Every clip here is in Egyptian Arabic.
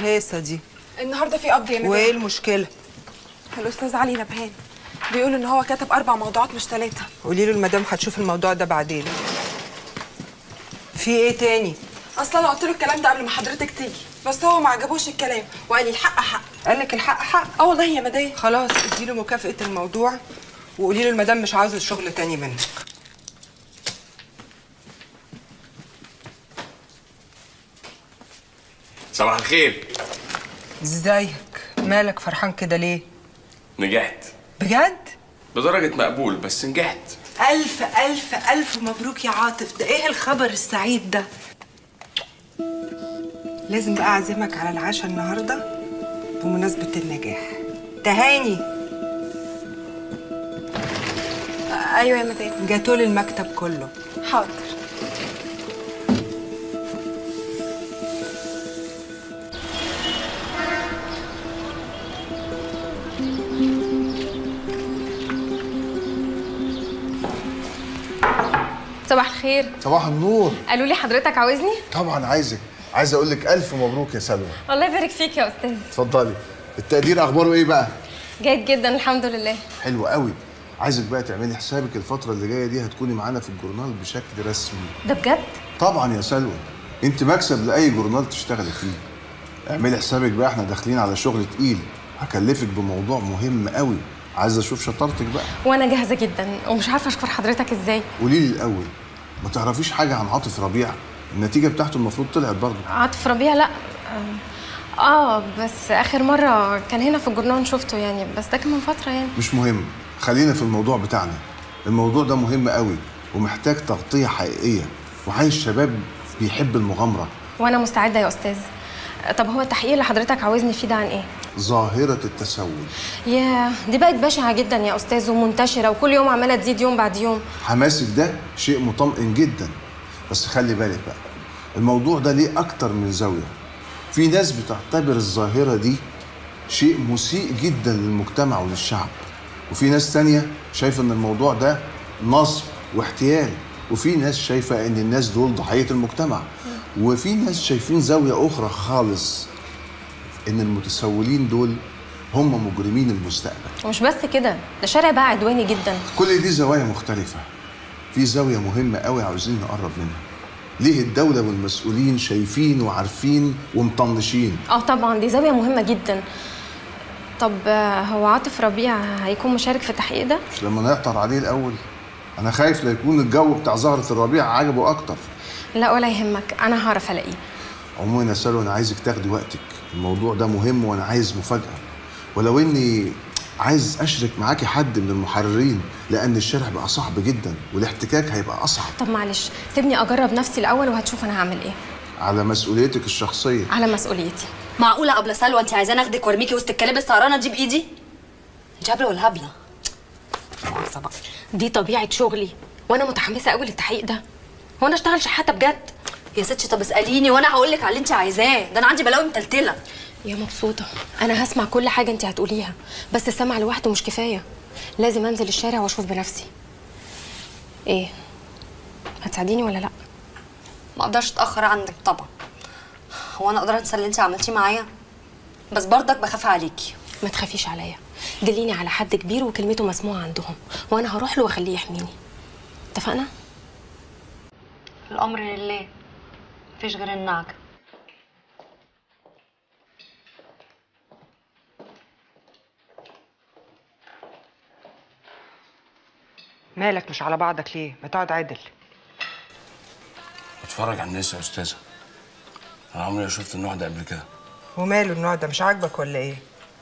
الهيصه دي النهارده في قبض يا مدام وايه المشكله الاستاذ علي نبهان بيقول ان هو كتب اربع موضوعات مش ثلاثه قولي له المدام هتشوف الموضوع ده بعدين في ايه تاني اصلا انا قلت له الكلام ده قبل ما حضرتك تيجي بس هو ما عجبوش الكلام وقال لي الحق حق قال لك الحق حق اه والله يا مدام خلاص اديله مكافاه الموضوع وقولي له المدام مش عاوزه شغل تاني منك صباح الخير ازيك مالك فرحان كده ليه نجحت بجد بدرجة مقبول بس نجحت الف الف الف مبروك يا عاطف ده ايه الخبر السعيد ده لازم بقى اعزمك على العشاء النهارده بمناسبه النجاح تهاني آه، ايوه يا مدام جاتوا لي المكتب كله حاضر صباح الخير صباح النور قالوا لي حضرتك عاوزني طبعا عايزك عايز اقول لك الف مبروك يا سلوى الله يبارك فيك يا استاذ اتفضلي التقدير اخباره ايه بقى جيد جدا الحمد لله حلو قوي عايزك بقى تعملي حسابك الفتره اللي جايه دي هتكوني معانا في الجورنال بشكل رسمي ده بجد طبعا يا سلوى انت مكسب لاي جورنال تشتغلي فيه اعملي حسابك بقى احنا داخلين على شغل تقيل هكلفك بموضوع مهم قوي عايز اشوف شطارتك بقى وانا جاهزه جدا ومش عارفه اشكر حضرتك ازاي قولي لي الاول ما تعرفيش حاجه عن عاطف ربيع النتيجه بتاعته المفروض طلعت برضه عاطف ربيع لا آم، اه بس اخر مره كان هنا في الجورنال شفته يعني بس ده كان من فتره يعني مش مهم خلينا في الموضوع بتاعنا الموضوع ده مهم قوي ومحتاج تغطية حقيقية وعايز شباب بيحب المغامرة وانا مستعده يا استاذ طب هو التحقيق اللي حضرتك عاوزني فيه ده عن ايه ظاهرة التسول ياه دي بقت بشعه جدا يا استاذ ومنتشره وكل يوم عماله تزيد يوم بعد يوم حماسك ده شيء مطمئن جدا بس خلي بالك بقى الموضوع ده ليه أكتر من زاوية في ناس بتعتبر الظاهرة دي شيء مسيء جدا للمجتمع وللشعب وفي ناس تانية شايفة إن الموضوع ده نصب واحتيال وفي ناس شايفة إن الناس دول ضحية المجتمع وفي ناس شايفين زاوية أخرى خالص إن المتسولين دول هم مجرمين المستقبل ومش بس كده ده شارع بقى عدواني جدا كل دي زوايا مختلفة في زاوية مهمة قوي عاوزين نقرب منها ليه الدولة والمسؤولين شايفين وعارفين ومطنشين اه طبعا دي زاويه مهمه جدا طب آه، هو عاطف ربيع هيكون مشارك في التحقيق ده مش لما نعطر عليه الأول أنا خايف لا يكون الجو بتاع زهرة الربيع عجبه أكتر لا ولا يهمك انا هعرف الاقيه عموما يا سلوى أنا عايزك تاخدي وقتك الموضوع ده مهم وأنا عايز مفاجأة ولو إني عايز أشرك معاكي حد من المحررين لأن الشارع بقى صعب جدا والاحتكاك هيبقى أصعب طب معلش سيبني اجرب نفسي الاول وهتشوف انا هعمل ايه على مسؤوليتك الشخصية على مسؤوليتي معقولة قبل سلوى انت عايزاني اخدك وارميكي وسط الكلاب السهرانة دي بايدي؟ انت هبلة ولا هبلة؟ مؤاخذة بقى دي طبيعه شغلي وانا متحمسه قوي للتحقيق ده هو انا اشتغل شحاته بجد يا ستي طب اسأليني وانا هقول لك على اللي انت عايزاه، ده انا عندي بلاوي متلتلة يا مبسوطه انا هسمع كل حاجه انت هتقوليها بس السمع لوحده مش كفايه لازم انزل الشارع واشوف بنفسي ايه هتساعديني ولا لا ما اقدرش اتأخر عنك طبعا هو انا اقدر انسى اللي انت عملتيه معايا؟ بس برضك بخاف عليكي ما تخافيش عليا دليني على حد كبير وكلمته مسموعه عندهم وانا هروح له واخليه يحميني اتفقنا الامر لله مفيش غير النعجة مالك مش على بعضك ليه ما تقعد عدل بتفرج على الناس يا استاذه انا عمري ما شفت النوع ده قبل كده وماله النوع ده مش عاجبك ولا ايه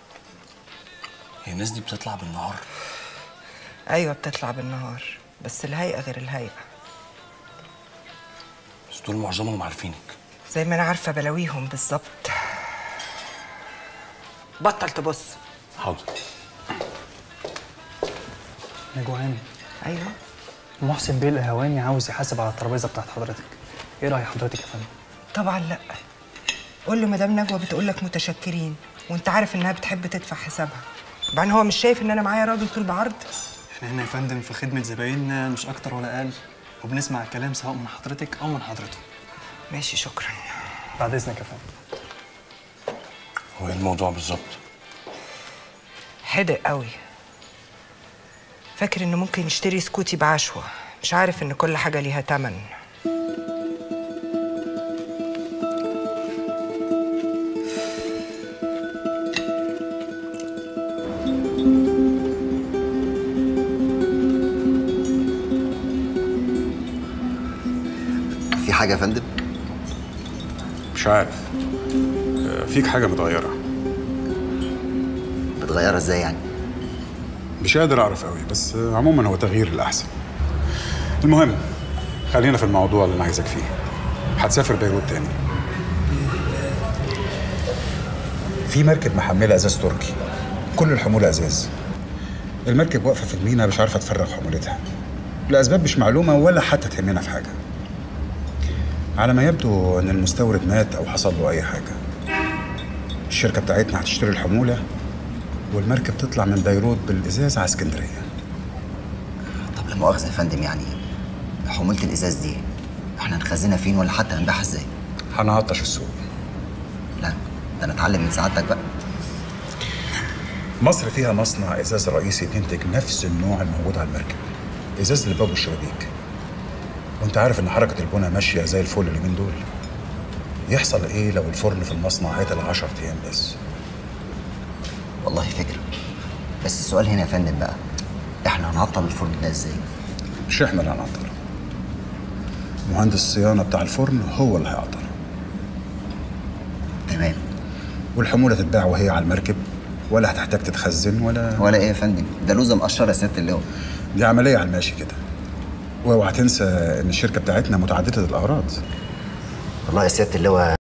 هي الناس دي بتطلع بالنهار ايوه بتطلع بالنهار بس الهيئه غير الهيئه بس دول معظمهم عارفينك زي ما انا عارفه بلاويهم بالظبط بطل تبص حاضر نجوان ايوه محسن بيه القهواني عاوز يحاسب على الترابيزه بتاعت حضرتك ايه راي حضرتك يا فندم طبعا لا قول له مدام نجوى بتقول لك متشكرين وانت عارف انها بتحب تدفع حسابها بعدين هو مش شايف ان انا معايا راجل طول بعرض احنا هنا يا فندم في خدمه زبايننا مش اكتر ولا اقل وبنسمع الكلام سواء من حضرتك او من حضرته ماشي شكرا بعد اذنك يا فندم هو ايه الموضوع بالظبط حدق قوي فاكر انه ممكن يشتري سكوتي بعشوة مش عارف ان كل حاجة ليها تمن في حاجة يا فندم؟ مش عارف آه، فيك حاجة متغيرة بتغيرها ازاي يعني؟ مش قادر أعرف قوي بس آه، عموما هو تغيير للأحسن المهم خلينا في الموضوع اللي أنا عايزك فيه هتسافر بيروت تاني في مركب محملة أزاز تركي كل الحمولة أزاز المركب واقفة في المينا مش عارفة تفرغ حمولتها لأسباب مش معلومة ولا حتى تهمنا في حاجة على ما يبدو ان المستورد مات او حصل له اي حاجه الشركه بتاعتنا هتشتري الحموله والمركب تطلع من بيروت بالازاز على اسكندريه طب لا مؤاخذة يا فندم يعني حمولة الإزاز دي احنا نخزنها فين ولا حتى هنبيعها ازاي؟ هنعطش السوق لا ده انا اتعلم من سعادتك بقى مصر فيها مصنع ازاز رئيسي بينتج نفس النوع الموجود على المركب ازاز الباب والشبابيك وانت عارف ان حركه البنا ماشيه زي الفل اليومين دول يحصل ايه لو الفرن في المصنع عطل 10 ايام بس والله فكرة بس السؤال هنا يا فندم بقى احنا هنعطل الفرن ده ازاي؟ مش احنا اللي هنعطله مهندس الصيانه بتاع الفرن هو اللي هيعطله تمام والحموله تتباع وهي على المركب ولا هتحتاج تتخزن ولا ولا ايه يا فندم؟ ده لوزة مقشرة يا سيادة اللواء دي عمليه على الماشي كده واوعى تنسى ان الشركه بتاعتنا متعدده الاغراض والله يا سيادة اللواء